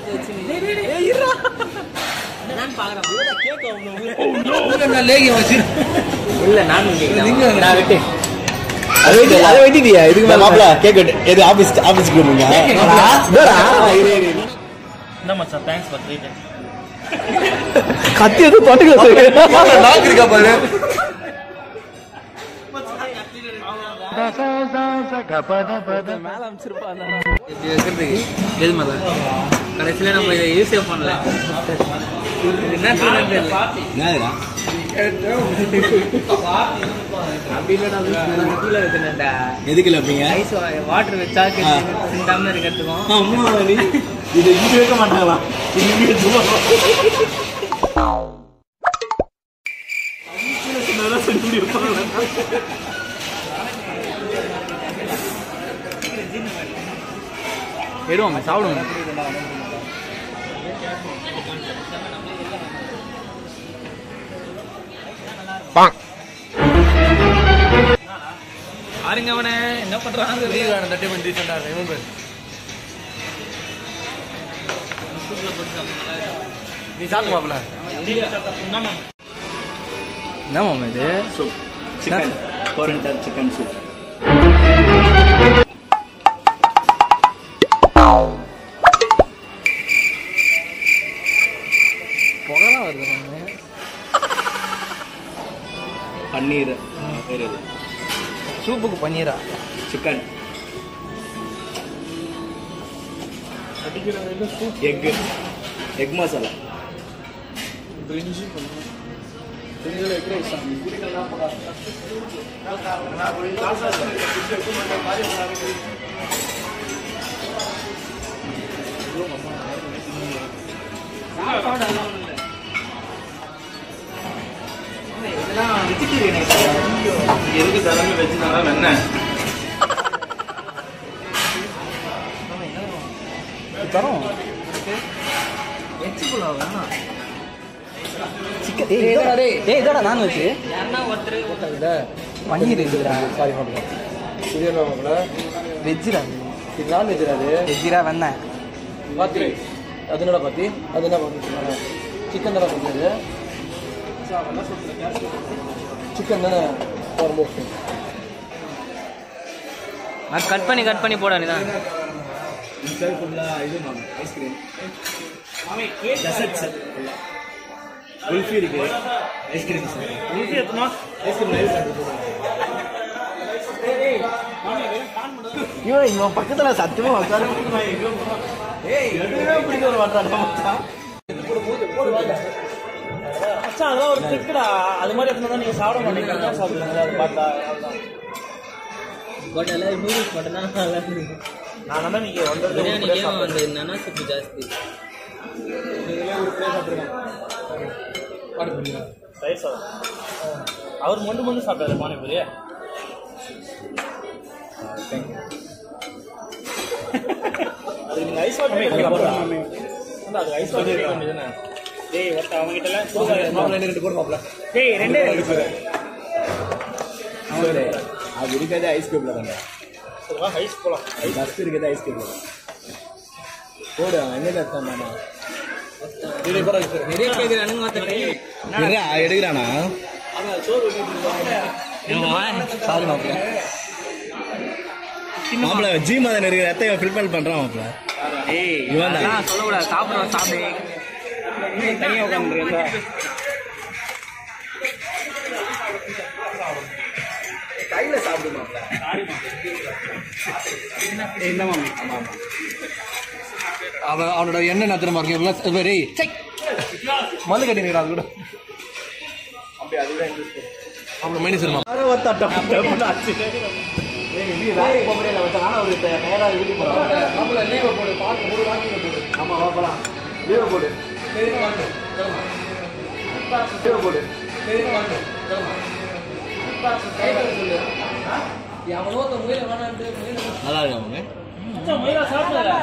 பார்த்து வச்சு நான் பாக்குறேன் நான் லேகியம் வச்சு இல்ல நானும் நீங்க- நான் விட்டு அதை வெட்டி அதை வெட்டிட்டியா இதுக்கு மேல மாப்பிள கேக் வெட்டு எது ஆபீஸ் ஆபீஸ்க்கு வருவீங்க என்ன மச்சான் தேங்க்ஸ் ஃபார் த்ரீ டைம் கத்தி எதுவும் தொட்டுக்கல நாக்கு இருக்கா பாரு மேல அமைச்சிருப்பாங்க இப்படி வைக்கிறதுக்கு எது மேல கடைசியில நம்ம இதை யூஸே பண்ணல இது என்ன சொல்றது தெரியல என்னதுடா அப்படி இல்லடா கீழே வைக்கணும்டா எதுக்கு வைப்பீங்க ஐஸ் வாட்டர் வச்சா சிந்தாம இருக்கிறதுக்கும் அம்மா நீ இது இங்க வைக்க மாட்டாங்களா இங்க வச்சுருவா. எடுவாங்க சாப்பிடுவாங்க பாருங்க அவனை என்ன பண்றாங்க தட்டி பண்ணி டீசெண்டா ரிமெம்பர் நீ சாப்பிட்டு மாப்பிள என்ன மாமா இது சிக்கன் கோரண்டர் சிக்கன் சூப் புகலாம் வருது மாமா. பன்னீர் வேறு எது சூப்புக்கு பன்னீரா சிக்கன் எக் எக் மசாலா எதுக்கு தலைமை வச்சுனாங்க வெண்ணெய் தரோம் வெஜ் புலாவ் வேணாம் சிக்கன் டேய் இதடா டேய் டேய் இதடா நான் வச்சு யாருன்னா ஒருத்தர் பன்னீர் இருக்குடா சாரி மாப்பிள புரியல மாப்பிள வெஜ்ஜுடா இது நான் வெஜ்ஜா அது வெஜ்ஜிரா வெண்ணெய் பாத்தி அது என்னடா பாத்தி அது என்ன பாத்தி சிக்கன் தானே பாத்தி அது சிக்கன் தானே ரொம்ப அது கட் பண்ணி கட் பண்ணி போட வேண்டியதான் சார் ஃபுல்லாக இது ma'am ice cream dessert sir kulfi இருக்கு ஐஸ்கிரீம் சார் குல்ஃபி எத்தனா ஐஸ்கிரீம் லைவ் இவன் இவன் பக்கத்துல சத்தியமா உட்கார ஏய் எதுவுமே பிடிக்க வர மாட்டான் மச்சான் அதெல்லாம் ஒரு ட்ரிக்குடா அது மாதிரி இருந்தா நீங்க சாப்பிட மாட்டீங்க என்ன சாப்பிடுவீங்க அதை பார்த்தா பட் எல்லாம் நூடுல்ஸ் மட்டும்தான் நல்லா இருக்கு நான் என்ன நீங்க ஒன்றரை பிரியாணிக்கே வந்து நனா சூப்பு ஜாஸ்தி தயிர் சாதம் அவர் மொண்டு மொண்டு சாப்பிட்டாரு பானிபூரி அது நீங்க ஐஸ் வாட்டர் அது ஐஸ் வாட்டர் கேட்க வேண்டியதுதானே டேய் ஒருத்த அவங்க கிட்ட எல்லாம் சூப்பர் ரெண்டு கூட மாப்பிள டேய் ரெண்டே அது இருக்கிறதே ஐஸ் கியூப்ல தாங்க சொல்லுவா ஐஸ் போலாம் ஃபஸ்ட் இருக்கிறதே ஐஸ் கியூப்ல போடு அவன் எங்க தான் மாமா நிறைய பேர் அணுங்க மாத்த எடுக்கிறானா சாரி மாப்பிள்ள மாப்பிள ஜி மதன் இருக்கிற இடத்த ஃபில்பல் பண்றான் மாப்பிள ஏய் இவன் தான் அதெல்லாம் சொல்லக்கூடாது சாப்பிடுவோம் சாப்பிடு தனியா உட்காந்துருக்கா அவன் அவனோட எண்ணெய் நத்திரமா இருக்கு இவ்வளவு வெரி மல்லு கட்டிங்கிறா அது கூட அவனை மைனஸ் இருமா நல்லா இருக்கா அவங்க மயிலா சாப்பிடல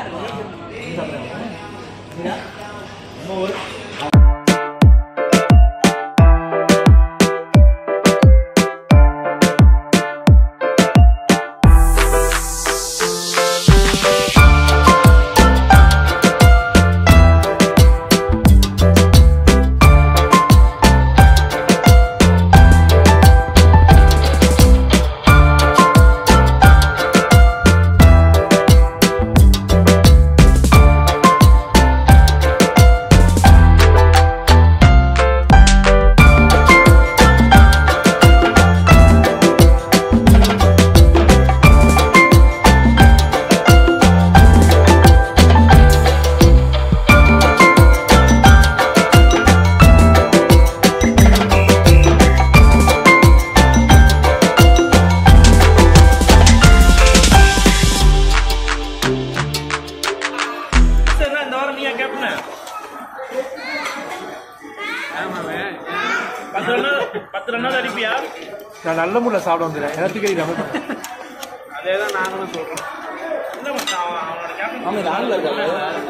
பத்து ரெண்டாவது அடிப்பியா நான் நல்ல முறையில் சாப்பிட வந்துடுறேன் எனக்கு கேட்குறேன் அதே தான் நாங்களும் சொல்றோம் இல்ல மச்சான் அவன் அவனோட கேப்டன் ஆமா இது ஆன்ல இருக்காது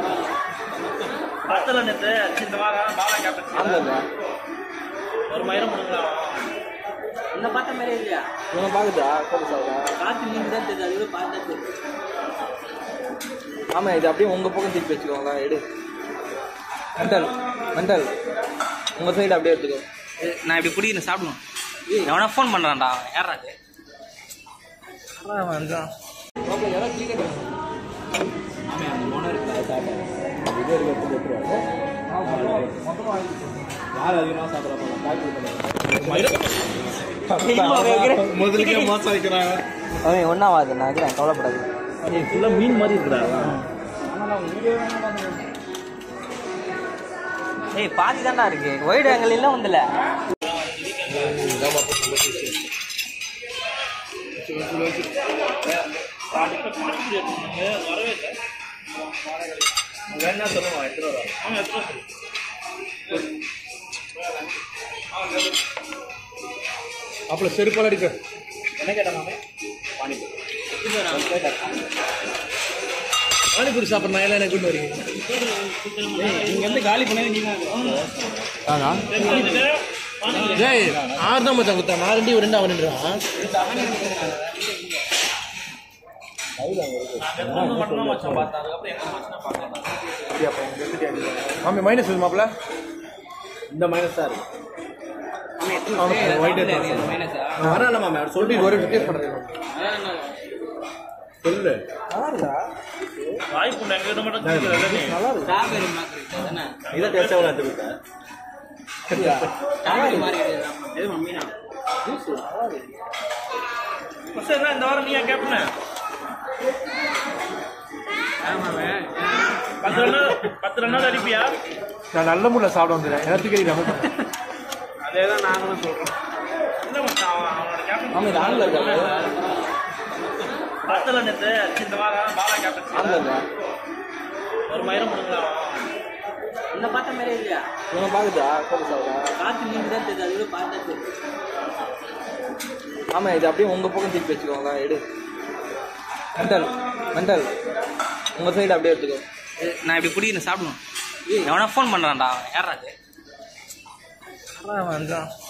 பத்துல நேத்து இந்த வாரம் பாலா கேப்டன் ஆன்ல இருக்கா ஒரு மயிரம் முடிங்களா உன்னை பார்த்த மாதிரியே இல்லையா இவனை பாக்குதா கோபி சாப்பிடா காத்து நீங்க தான் தெரியுது அது கூட பார்த்தா தெரியுது ஆமா இது அப்படியே உங்க பக்கம் திருப்பி வச்சுக்கோங்களேன் எடு மெண்டல் மெண்டல் உங்க சைடு அப்படியே எடுத்துக்கோ நான் இப்படி பிடிக்கிறேன் சாப்பிடணும் எவனா ஃபோன் பண்ணுறான்டா யாரா அது முதலுக்கே மாசம் வைக்கிறாங்க அவன் ஒன்றாவாது நான் இருக்கிறேன் கவலைப்படாது ஃபுல்லா மீன் மாதிரி இருக்குடா ஏய் பாதி தான்டா இருக்கு ஒயிட் ஆங்கிள் எல்லாம் வந்துல வரவே இல்லை வேணா சொல்லுமா எடுத்துட்டு வரா அவன் எடுத்துட்டு வர சொல்லு. அப்பள செருப்பால் அடிக்க என்ன கேட்டா மாமே பானிபூரி பானிபூரி சாப்பிட்ற நான் எல்லாம் எனக்கு கொண்டு வரீங்க நீங்க வந்து காலி பண்ணது நீங்க ஆனா ஜெய் ஆறு தான் மச்சான் குத்தா நான் ரெண்டு ரெண்டு அவன் ரெண்டுறான் மட்டும் மச்சான் பார்த்தா அதுக்கப்புறம் எங்க மச்சான் பார்க்கலாம் மாமி மைனஸ் மாப்பிள்ள இந்த மைனஸ் தான் இருக்கு ஒயிட் வரல மாமே அவர் சொல்லி ஒரு டேஸ்ட் பண்ணுறேன் சொல்லு வாய்ப்பு எங்க கிட்ட மட்டும் கேட்கல நல்லா இருக்கு ஸ்ட்ராபெரி மாதிரி தானே இதை டேஸ்ட் எவ்வளோ எடுத்துக்கிட்டேன் ஸ்ட்ராபெரி மாதிரி எது மம்மினா ஃபர்ஸ்ட் என்ன இந்த வாரம் நீயா கேப்டன பத்து ரன் பத்து ரன்னாவது அடிப்பியா நான் நல்ல முறையில் சாப்பிட வந்துடுறேன் எனக்கு கேட்குறேன் அதே தான் நாங்களும் சொல்றோம் இல்ல மச்சான் அவன் அவனோட கேப்டன் ஆமா இது ஆன்ல இருக்காது பத்துல நேத்து இந்த வாரம் பாலா கேப்டன் ஆன்ல இருக்கா ஒரு மயிரம் முடிங்களா உன்னை பார்த்த மாதிரியே இல்லையா இவனை பாக்குதா கோபி சாப்பிடா காத்து நீங்க தான் தெரியுது அது கூட பார்த்தா தெரியுது ஆமா இது அப்படியே உங்க பக்கம் திருப்பி வச்சுக்கோங்களேன் எடு மெண்டல் மெண்டல் உங்க சைடு அப்படியே எடுத்துக்கோ நான் இப்படி பிடிக்கிறேன் சாப்பிடணும் எவனா ஃபோன் பண்ணுறான்டா யாரா அது அவன்